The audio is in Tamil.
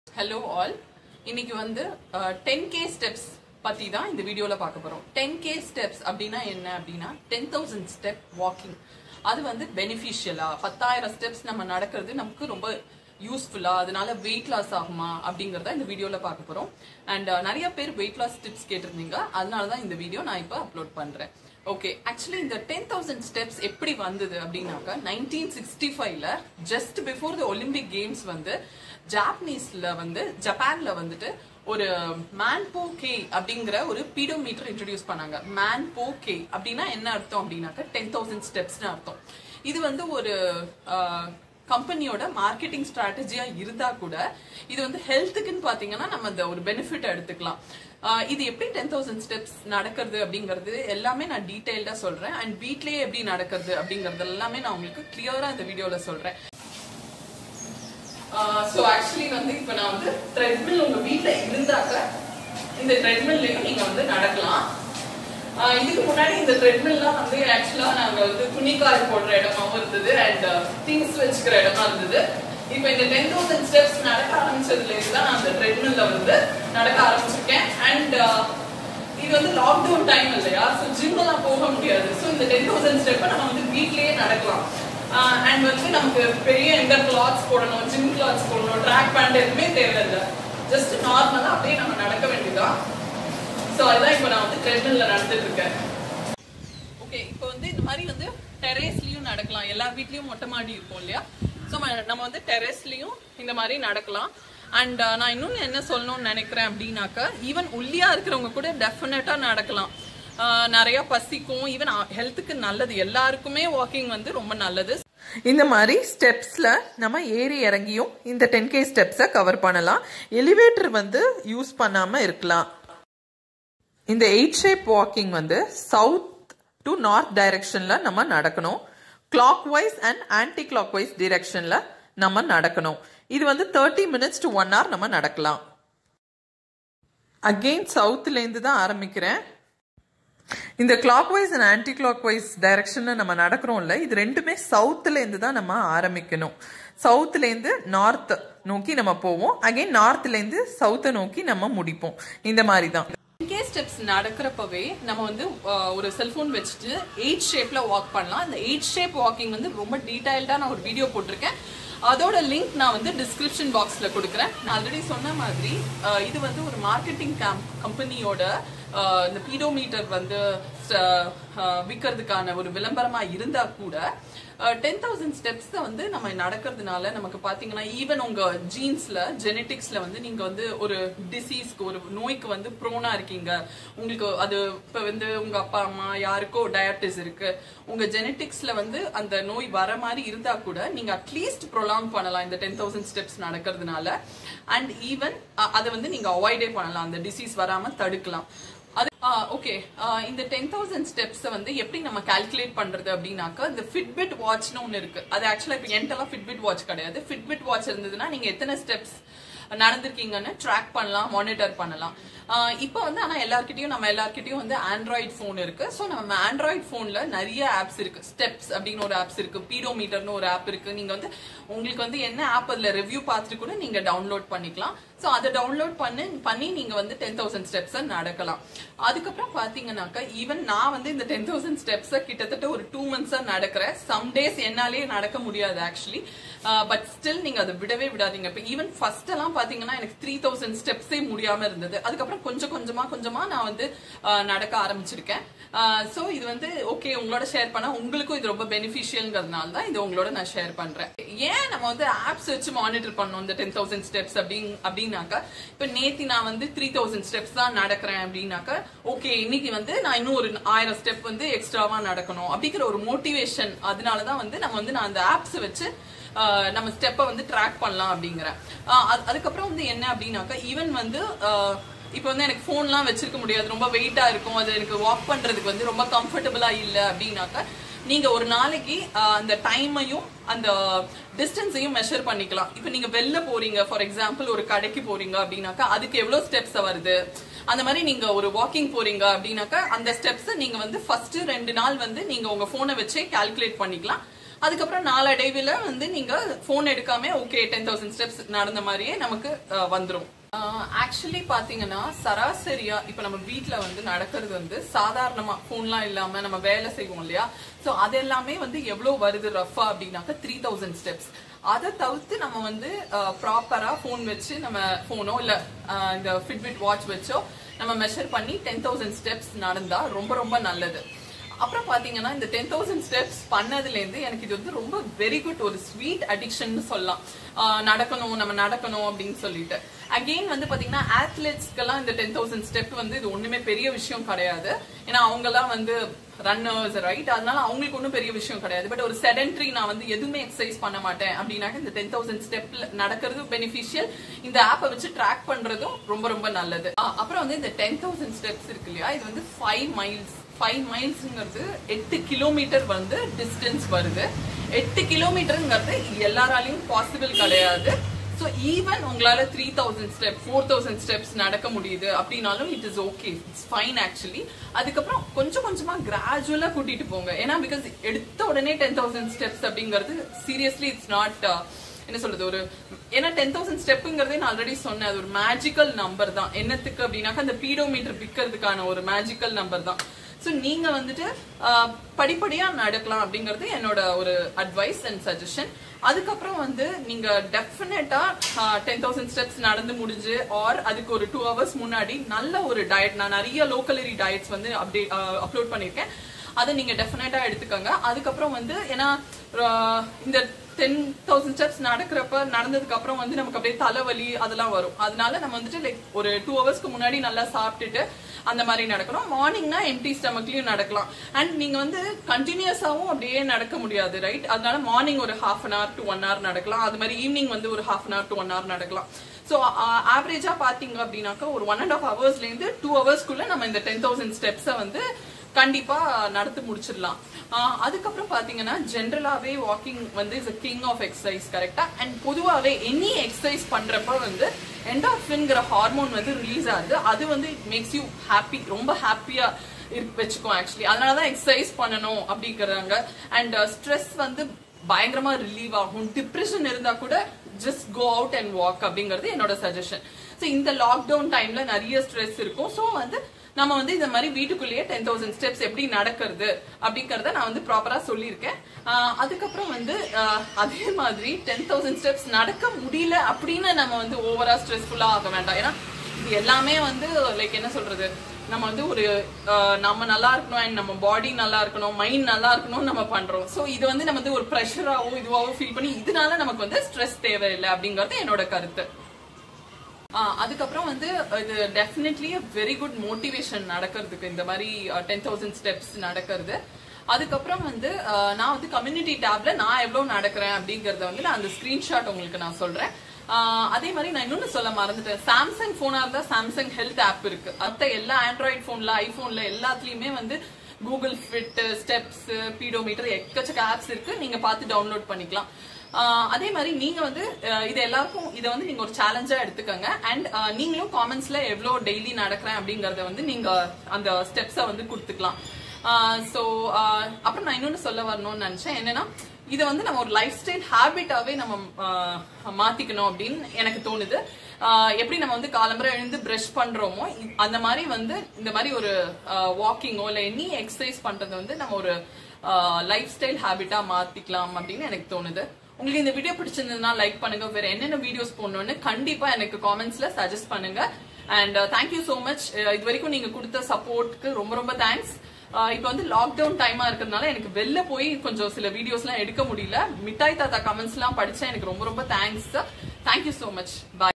ஹலோ ஆல் இன்னைக்கு வந்து டென் கே ஸ்டெப்ஸ் பத்தி தான் இந்த வீடியோல பார்க்க போறோம் டென் கே ஸ்டெப்ஸ் அப்படின்னா என்ன அப்படின்னா டென் தௌசண்ட் ஸ்டெப் வாக்கிங் அது வந்து பெனிஃபிஷியலா பத்தாயிரம் ஸ்டெப்ஸ் நம்ம நடக்கிறது நமக்கு ரொம்ப யூஸ்ஃபுல்லா அதனால வெயிட் லாஸ் ஆகுமா அப்படிங்கறத இந்த வீடியோல பார்க்க போறோம் அண்ட் நிறைய பேர் வெயிட் லாஸ் டிப்ஸ் கேட்டிருந்தீங்க அதனால தான் இந்த வீடியோ நான் இப்போ அப்லோட் பண்றேன் ஓகே ஆக்சுவலி இந்த டென் தௌசண்ட் ஸ்டெப்ஸ் எப்படி வந்தது அப்படின்னாக்கா நைன்டீன் சிக்ஸ்டி ஃபைவ்ல just before the Olympic games வந்து ஜாப்பனீஸ்ல வந்து ஜப்பான்ல வந்துட்டு ஒரு மேன்போ கே அப்படிங்கிற ஒரு பீடோமீட்டர் இன்ட்ரடியூஸ் பண்ணாங்க மேன்போ கே அப்படின்னா என்ன அர்த்தம் அப்படின்னாக்கா டென் தௌசண்ட் ஸ்டெப்ஸ்னு அர்த்தம் இது வந்து ஒரு கம்பெனியோட மார்க்கெட்டிங் ஸ்ட்ராட்டஜியா இருந்தா கூட இது வந்து ஹெல்த்துக்குன்னு பாத்தீங்கன்னா நம்ம அந்த ஒரு பெனிஃபிட் எடுத்துக்கலாம் ஆஹ் இது எப்படி டென் தௌசண்ட் ஸ்டெப்ஸ் நடக்கிறது அப்படிங்கிறது எல்லாமே நான் டீடைல்டா சொல்றேன் அண்ட் வீட்லயே எப்படி நடக்கிறது அப்படிங்கறது எல்லாமே நான் உங்களுக்கு கிளியரா இந்த வீடியோல சொல்றேன் ஸோ ஆக்சுவலி வந்து இப்போ நான் வந்து த்ரெட்மில் உங்க வீட்டில் இருந்தாக்க இந்த த்ரெட்மில்லையும் நீங்க வந்து நடக்கலாம் ஆஹ் இதுக்கு முன்னாடி இந்த த்ரெட்மில்லாம் வந்து ஆக்சுவலா நாங்க வந்து துணிக்கால் போடுற இடமாவும் இருந்தது அண்ட் திங்ஸ் வச்சுக்கிற இடமா இருந்தது இப்போ இந்த டென் தௌசண்ட் ஸ்டெப்ஸ் நடக்க ஆரம்பிச்சதுல இருந்து தான் நான் அந்த த்ரெட்மில்ல வந்து நடக்க ஆரம்பிச்சிருக்கேன் அண்ட் இது வந்து லாக்டவுன் டைம் இல்லையா ஸோ ஜிம்மெல்லாம் போக முடியாது ஸோ இந்த டென் தௌசண்ட் ஸ்டெப்பை நம்ம வந்து வீட்லயே நடக்கலாம் அண்ட் வந்து நமக்கு பெரிய எந்த கிளாத்ஸ் போடணும் ஜிம் கிளாத்ஸ் போடணும் ட்ராக் பேண்ட் எதுவுமே தேவையில்லை ஜஸ்ட் நார்மலா அப்படியே நம்ம நடக்க வேண்டியதான் ஸோ அதுதான் இப்போ நான் வந்து ட்ரெட்மில்ல நடந்துட்டு இருக்கேன் ஓகே இப்போ வந்து இந்த மாதிரி வந்து டெரேஸ்லயும் நடக்கலாம் எல்லா வீட்லயும் மொட்டை மாடி இருக்கும் இல்லையா ஸோ நம்ம வந்து டெரேஸ்லயும் இந்த மாதிரி நடக்கலாம் அண்ட் நான் இன்னொன்று என்ன சொல்லணும்னு நினைக்கிறேன் அப்படின்னாக்கா ஈவன் ஒல்லியா இருக்கிறவங்க கூட டெஃபினட்டா நடக்கலாம் ஆஹ் நிறைய பசிக்கும் ஈவன் ஹெல்த்துக்கு நல்லது எல்லாருக்குமே வாக்கிங் வந்து ரொம்ப நல்லது இந்த மாதிரி ஸ்டெப்ஸ்ல நம்ம ஏறி இறங்கியும் இந்த டென் கே ஸ்டெப்ஸை கவர் பண்ணலாம் எலிவேட்டர் வந்து யூஸ் பண்ணாம இருக்கலாம் இந்த எயிட் ஷேப் வாக்கிங் வந்து சவுத் டு நார்த் டைரக்ஷன்ல நம்ம நடக்கணும் clockwise and anticlockwise டிரெக்ஷன்ல நம்ம நடக்கணும் இது வந்து thirty minutes to one hour நம்ம நடக்கலாம் அகெயின் சவுத்துலேருந்து தான் ஆரம்பிக்கிறேன் இந்த clockwise and anticlockwise டைரக்ஷன்ல நம்ம நடக்கிறோம்ல இது ரெண்டுமே சவுத்துல இருந்து தான் நம்ம ஆரம்பிக்கணும் சவுத்துல இருந்து நார்த் நோக்கி நம்ம போவோம் அகைன் நார்த்ல இருந்து சவுத்தை நோக்கி நம்ம முடிப்போம் இந்த மாதிரி தான் கே ஸ்டெப்ஸ் நடக்கிறப்பவே நம்ம வந்து அஹ், ஒரு செல்போன் வச்சுட்டு எயிட் ஷேப்ல வாக் பண்ணலாம் இந்த எயிட் ஷேப் வாக்கிங் வந்து ரொம்ப டீடைல்டா நான் ஒரு வீடியோ போட்டிருக்கேன் அதோட லிங்க் நான் வந்து டிஸ்கிரிப்ஷன் பாக்ஸ்ல கொடுக்குறேன் நான் ஆல்ரெடி சொன்ன மாதிரி அஹ், இது வந்து ஒரு மார்க்கெட்டிங் கம்பெனியோட இந்த பீடோமீட்டர் வந்து அஹ், அஹ், விற்கிறதுக்கான ஒரு விளம்பரமா இருந்தா கூட டென் தௌசண்ட் ஸ்டெப்ஸ் வந்து நம்ம நடக்கிறதுனால நமக்கு பாத்தீங்கன்னா ஈவன் உங்க ஜீன்ஸ்ல ஜெனட்டிக்ஸ்ல வந்து நீங்க வந்து ஒரு டிசீஸ்க்கு ஒரு நோய்க்கு வந்து ப்ரோனா இருக்கீங்க உங்களுக்கு அது இப்ப வந்து உங்க அப்பா அம்மா யாருக்கோ டயபிட்டிஸ் இருக்கு உங்க ஜெனட்டிக்ஸ்ல வந்து அந்த நோய் வர மாதிரி இருந்தா கூட நீங்க அட்லீஸ்ட் ப்ரொலாங் பண்ணலாம் இந்த டென் தௌசண்ட் ஸ்டெப்ஸ் நடக்கிறதுனால அண்ட் ஈவன் அதை வந்து நீங்க அவாய்டே பண்ணலாம் அந்த டிசீஸ் வராம தடுக்கலாம் அது ஓகே இந்த டென் தௌசண்ட் ஸ்டெப்ஸ் வந்து எப்படி நம்ம கால்குலேட் பண்றது அப்படின்னாக்கா இந்த ஃபிட்பிட் வாட்ச்னு ஒன்று இருக்கு அது ஆக்சுவலா இப்போ என்கிட்டலாம் ஃபிட்பிட் வாட்ச் கிடையாது ஃபிட்பிட் வாட்ச் இருந்ததுன்னா நீங்க எத்தனை ஸ்டெப்ஸ் நடந்திருக்கீங்கன்னு ட்ராக் பண்ணலாம் மானிட்டர் பண்ணலாம் ஆஹ் இப்போ வந்து ஆனா எல்லார்கிட்டயும் நம்ம எல்லார்கிட்டயும் வந்து ஆண்ட்ராய்ட் ஃபோன் இருக்கு ஸோ நம்ம ஆண்ட்ராய்ட் ஃபோன்ல நிறைய ஆப்ஸ் இருக்கு ஸ்டெப்ஸ் அப்படின்னு ஒரு ஆப்ஸ் இருக்கு பீடோமீட்டர்னு ஒரு ஆப் இருக்கு நீங்க வந்து உங்களுக்கு வந்து என்ன ஆப் அதுல ரிவ்யூ பார்த்துட்டு கூட நீங்க டவுன்லோட் பண்ணிக்கலாம் ஸோ அதை டவுன்லோட் பண்ணி பண்ணி நீங்க வந்து டென் தௌசண்ட் ஸ்டெப்ஸ் நடக்கலாம் அதுக்கப்புறம் பாத்தீங்கன்னாக்கா ஈவன் நான் வந்து இந்த டென் தௌசண்ட் ஸ்டெப்ஸ் கிட்டத்தட்ட ஒரு டூ மந்த்ஸா நடக்கிறேன் சம் டேஸ் என்னாலேயே நடக்க முடியாது ஆக்சுவலி பட் ஸ்டில் நீங்க அதை விடவே விடாதீங்க இப்போ ஈவன் ஃபர்ஸ்ட் எல்லாம் பாத்தீங்கன்னா எனக்கு த்ரீ தௌசண்ட் ஸ்டெப்ஸே முடியாம இருந்தது அதுக்கப்புறம் கொஞ்சம் கொஞ்சமா கொஞ்சமா நான் வந்து ஆஹ், நடக்க ஆரம்பிச்சிருக்கேன் ஸோ இது வந்து ஓகே உங்களோட ஷேர் பண்ணா உங்களுக்கும் இது ரொம்ப பெனிஃபிஷியல்ங்கிறதுனால தான் இது உங்களோட நான் ஷேர் பண்றேன் ஏன் நம்ம வந்து ஆப்ஸ் வச்சு மானிட்டர் பண்ணோம் இந்த டென் தௌசண்ட் ஸ்டெப்ஸ் அப்படின்னு அப்படின்னாக்கா இப்போ நேத்தி நான் வந்து த்ரீ தௌசண்ட் ஸ்டெப்ஸ் தான் நடக்கிறேன் அப்படின்னாக்கா ஓகே இன்னைக்கு வந்து நான் இன்னும் ஒரு ஆயிரம் ஸ்டெப் வந்து எக்ஸ்ட்ராவா நடக்கணும் அப்படிங்கிற ஒரு மோட்டிவேஷன் அதனால தான் வந்து நம்ம வந்து நான் அந்த ஆப்ஸ் வச்சு ஆஹ், நம்ம ஸ்டெப்பை வந்து ட்ராக் பண்ணலாம் அப்படிங்கிறேன் ஆஹ், அது- அதுக்கப்புறம் வந்து என்ன அப்படின்னாக்கா ஈவன் வந்து ஆஹ், இப்போ வந்து எனக்கு ஃபோன்லாம் வச்சிருக்க முடியாது ரொம்ப வெயிட்டா இருக்கும் அது எனக்கு வாக் பண்றதுக்கு வந்து ரொம்ப கம்ஃபர்டபுளா இல்ல அப்படின்னாக்கா நீங்க ஒரு நாளைக்கு ஆஹ், அந்த டைமையும் அந்த டிஸ்டன்ஸையும் மெஷர் பண்ணிக்கலாம் இப்போ நீங்க வெளில போறீங்க ஃபார் எக்ஸாம்பிள் ஒரு கடைக்கு போறீங்க அப்படின்னாக்கா அதுக்கு எவ்வளவு ஸ்டெப்ஸ் வருது அந்த மாதிரி நீங்க ஒரு வாக்கிங் போறீங்க அப்படின்னாக்கா அந்த ஸ்டெப்ஸ் நீங்க வந்து ஃபர்ஸ்ட் ரெண்டு நாள் வந்து நீங்க உங்க போனை வச்சே கால்குலேட் பண்ணிக்கலாம் அதுக்கப்புறம் நாளடைவில் வந்து நீங்க போன் எடுக்காம ஓகே டென் தௌசண்ட் ஸ்டெப்ஸ் நடந்த மாதிரியே நமக்கு அஹ், வந்துரும் ஆக்சுவலி பாத்தீங்கன்னா சராசரியா இப்ப நம்ம வீட்ல வந்து நடக்கிறது வந்து சாதாரணமா போன்லாம் இல்லாம நம்ம வேலை செய்வோம் இல்லையா சோ அது எல்லாமே வந்து எவ்வளவு வருது ரஃபா அப்படின்னாக்க த்ரீ தௌசண்ட் ஸ்டெப்ஸ் அதை தவிர்த்து நம்ம வந்து ப்ராப்பரா ஃபோன் வச்சு நம்ம ஃபோனோ இல்ல அஹ், இந்த ஃபிட்பிட் வாட்ச் வச்சோ நம்ம மெஷர் பண்ணி டென் தௌசண்ட் ஸ்டெப்ஸ் நடந்தா ரொம்ப ரொம்ப நல்லது அப்புறம் பாத்தீங்கன்னா இந்த டென் தௌசண்ட் ஸ்டெப்ஸ் பண்ணதுல இருந்து எனக்கு இது வந்து ரொம்ப வெரி குட் ஒரு ஸ்வீட் அடிக்ஷன் சொல்லலாம் ஆஹ் நடக்கணும் நம்ம நடக்கணும் அப்படின்னு சொல்லிட்டு அகெயின் வந்து பாத்தீங்கன்னா ஆத்லெட்ஸ்க்கெல்லாம் இந்த டென் தௌசண்ட் ஸ்டெப் வந்து இது ஒண்ணுமே பெரிய விஷயம் கிடையாது ஏன்னா அவங்க எல்லாம் வந்து ரன்னர்ஸ் ரைட் அதனால அவங்களுக்கு ஒன்றும் பெரிய விஷயம் கிடையாது பட் ஒரு செடென்ட்ரி நான் வந்து எதுவுமே எக்ஸசைஸ் பண்ண மாட்டேன் அப்படின்னாக்க இந்த டென் தௌசண்ட் ஸ்டெப்ல நடக்கிறது பெனிஃபிஷியல் இந்த ஆப்பை வச்சு ட்ராக் பண்றதும் ரொம்ப ரொம்ப நல்லது ஆஹ் அப்புறம் வந்து இந்த டென் தௌசண்ட் ஸ்டெப்ஸ் இருக்கு இல்லையா இது வந்து ஃபைவ் மைல்ஸ் ஃபைவ் மைல்ஸ்ங்கிறது எட்டு கிலோமீட்டர் வந்து டிஸ்டன்ஸ் வருது எட்டு கிலோமீட்டருங்கிறது எல்லாராலையும் பாசிபிள் கிடையாது ஸோ ஈவன் உங்களால three thousand step four thousand steps நடக்க முடியுது அப்படின்னாலும் it is okay it's fine actually அதுக்கப்புறம் கொஞ்சம் கொஞ்சமா கிராஜுவலா கூட்டிட்டு போங்க ஏன்னா பிகாஸ் எடுத்த உடனே டென் தௌசண்ட் ஸ்டெப்ஸ் அப்படிங்கிறது சீரியஸ்லி இட்ஸ் நாட் என்ன சொல்றது ஒரு ஏன்னா டென் தௌசண்ட் ஸ்டெப்புங்கிறதே நான் ஆல்ரெடி சொன்னேன் அது ஒரு மேஜிக்கல் நம்பர் தான் என்னத்துக்கு அப்படின்னாக்கா அந்த பீடோமீட்டர் விற்கிறதுக்கான ஒரு மேஜிக்கல் நம்பர் தான் ஸோ நீங்க வந்துட்டு ஆஹ், படிப்படியா நடக்கலாம் அப்படிங்கிறது என்னோட ஒரு அட்வைஸ் அண்ட் சஜஷன் அதுக்கப்புறம் வந்து நீங்க டெஃபினட்டா டென் தௌசண்ட் ஸ்டெப்ஸ் நடந்து முடிஞ்சு ஆர் அதுக்கு ஒரு டூ ஹவர்ஸ் முன்னாடி நல்ல ஒரு டயட் நான் நிறைய லோக்கலரி டயட்ஸ் வந்து அப்டேட் அப்லோட் பண்ணியிருக்கேன் அதை நீங்க டெஃபினட்டா எடுத்துக்கோங்க அதுக்கப்புறம் வந்து ஏன்னா ஆஹ், இந்த டென் தௌசண்ட் ஸ்டெப்ஸ் நடக்கிறப்ப நடந்ததுக்கு அப்புறம் வந்து நமக்கு அப்படியே தலைவலி அதெல்லாம் வரும் அதனால நம்ம வந்துட்டு லைக் ஒரு டூ ஹவர்ஸ்க்கு முன்னாடி நல்லா சாப்பிட்டுட்டு அந்த மாதிரி நடக்கணும் மார்னிங்னா எம்டி ஸ்டமக்லயும் நடக்கலாம் அண்ட் நீங்க வந்து கண்டினியூஸாவும் அப்படியே நடக்க முடியாது ரைட் அதனால மார்னிங் ஒரு half an hour to one hour நடக்கலாம் அது மாதிரி ஈவினிங் வந்து ஒரு half an hour to one hour நடக்கலாம் ஸோ ஆவரேஜா பாத்தீங்க அப்படின்னாக்கா ஒரு ஒன் அண்ட் ஆஃப் ஹவர்ஸ்ல இருந்து டூ ஹவர்ஸ்க்குள்ள நம்ம இந்த டென் தௌசண்ட் ஸ்டெப்ஸை வந்து கண்டிப்பா நடத்தி முடிச்சிடலாம் ஆஹ் அதுக்கப்புறம் பாத்தீங்கன்னா ஜென்ரலாவே வாக்கிங் வந்து இஸ் கிங் ஆஃப் எக்ஸசைஸ் கரெக்டா அண்ட் பொதுவாவே எனி எக்ஸசைஸ் பண்றப்ப வந்து என்டாஃபின்ங்கிற ஹார்மோன் வந்து ரிலீஸ் ஆகுது அது வந்து இட் மேக்ஸ் யூ ஹாப்பி ரொம்ப ஹாப்பியா வச்சுக்கோ ஆக்சுவலி அதனால தான் எக்ஸசைஸ் பண்ணணும் அப்படிங்கிறாங்க அண்ட் ஸ்ட்ரெஸ் வந்து பயங்கரமா ரிலீவ் ஆகும் டிப்ரெஷன் இருந்தா கூட just go out and walk அப்படிங்கிறது என்னோட சஜஷன் ஸோ இந்த லாக்டவுன் டைம்ல நிறைய ஸ்ட்ரெஸ் இருக்கும் ஸோ வந்து நம்ம வந்து இந்த மாதிரி வீட்டுக்குள்ளேயே டென் தௌசண்ட் ஸ்டெப்ஸ் எப்படி நடக்கிறது அப்படிங்கறத நான் வந்து ப்ராப்பரா சொல்லியிருக்கேன் ஆஹ் அதுக்கப்புறம் வந்து ஆஹ் அதே மாதிரி டென் தௌசண்ட் ஸ்டெப்ஸ் நடக்க முடியல அப்படின்னு நம்ம வந்து ஓவரா ஸ்ட்ரெஸ்ஃபுல்லா ஆக வேண்டாம் ஏன்னா இது எல்லாமே வந்து லைக் என்ன சொல்றது நம்ம வந்து ஒரு ஆஹ் நம்ம நல்லா இருக்கணும் and நம்ம பாடி நல்லா இருக்கணும் மைண்ட் நல்லா இருக்கணும் நம்ம பண்றோம் சோ இது வந்து நம்ம வந்து ஒரு ப்ரெஷராவோ இதுவாவோ ஃபீல் பண்ணி இதனால நமக்கு வந்து ஸ்ட்ரெஸ் தேவையில்லை அப்படிங்கறது என்னோட கருத்து ஆஹ் அதுக்கப்புறம் வந்து இது டெஃபினெட்லி வெரி குட் மோட்டிவேஷன் நடக்கிறதுக்கு இந்த மாதிரி டென் தௌசண்ட் ஸ்டெப்ஸ் நடக்கிறது அதுக்கப்புறம் வந்து ஆஹ் நான் வந்து கம்யூனிட்டி டேப்ல நான் எவ்வளவு நடக்கிறேன் அப்படிங்கறத வந்து நான் அந்த ஸ்கிரீன்ஷாட் உங்களுக்கு நான் சொல்றேன் ஆஹ் அதே மாதிரி நான் இன்னொன்னு சொல்ல மறந்துட்டேன் சாம்சங் போனா இருந்தா சாம்சங் ஹெல்த் ஆப் இருக்கு மத்த எல்லா ஆண்ட்ராய்ட் போன்ல ஐபோன்ல எல்லாத்துலயுமே வந்து கூகுள் ஃபிட் ஸ்டெப்ஸ் பீடோமீட்டர் எக்கச்சக்க ஆப்ஸ் இருக்கு நீங்க பார்த்து டவுன்லோட் பண்ணிக்கலாம் ஆஹ் அதே மாதிரி நீங்க வந்து அஹ் இது எல்லாருக்கும் இதை வந்து நீங்க ஒரு சேலஞ்சா எடுத்துக்கோங்க அண்ட் நீங்களும் காமெண்ட்ஸ்ல எவ்வளவு டெய்லி நடக்கிறேன் அப்படிங்கறத வந்து நீங்க அந்த ஸ்டெப்ஸை வந்து கொடுத்துக்கலாம் ஸோ அப்புறம் நான் இன்னொன்னு சொல்ல வரணும்னு நினைச்சேன் என்னன்னா இதை வந்து நம்ம ஒரு லைஃப் ஸ்டைல் ஹேபிட்டாவே நம்ம ஆஹ் மாத்திக்கணும் அப்படின்னு எனக்கு தோணுது ஆஹ் எப்படி நம்ம வந்து காலம்பரை எழுந்து பிரஷ் பண்றோமோ இ- அந்த மாதிரி வந்து இந்த மாதிரி ஒரு வாக்கிங்கோ இல்ல எனி எக்ஸசைஸ் பண்றது வந்து நம்ம ஒரு லைஃப் ஸ்டைல் ஹேபிட்டா மாத்திக்கலாம் அப்படின்னு எனக்கு தோணுது உங்களுக்கு இந்த வீடியோ பிடிச்சிருந்ததுன்னா லைக் பண்ணுங்க வேற என்னென்ன வீடியோஸ் போடணும்னு கண்டிப்பா எனக்கு காமெண்ட்ஸ்ல சஜஸ்ட் பண்ணுங்க அண்ட் தேங்க்யூ so மச் இது வரைக்கும் நீங்க கொடுத்த சப்போர்ட்க்கு ரொம்ப ரொம்ப தேங்க்ஸ் இப்போ வந்து லாக்டவுன் டைமா இருக்கிறதுனால எனக்கு வெளில போய் கொஞ்சம் சில வீடியோஸ்லாம் எடுக்க முடியல மிட்டாய் தாத்தா கமெண்ட்ஸ்லாம் படிச்சேன் எனக்கு ரொம்ப ரொம்ப தேங்க்ஸ் தேங்க்யூ so மச் பாய்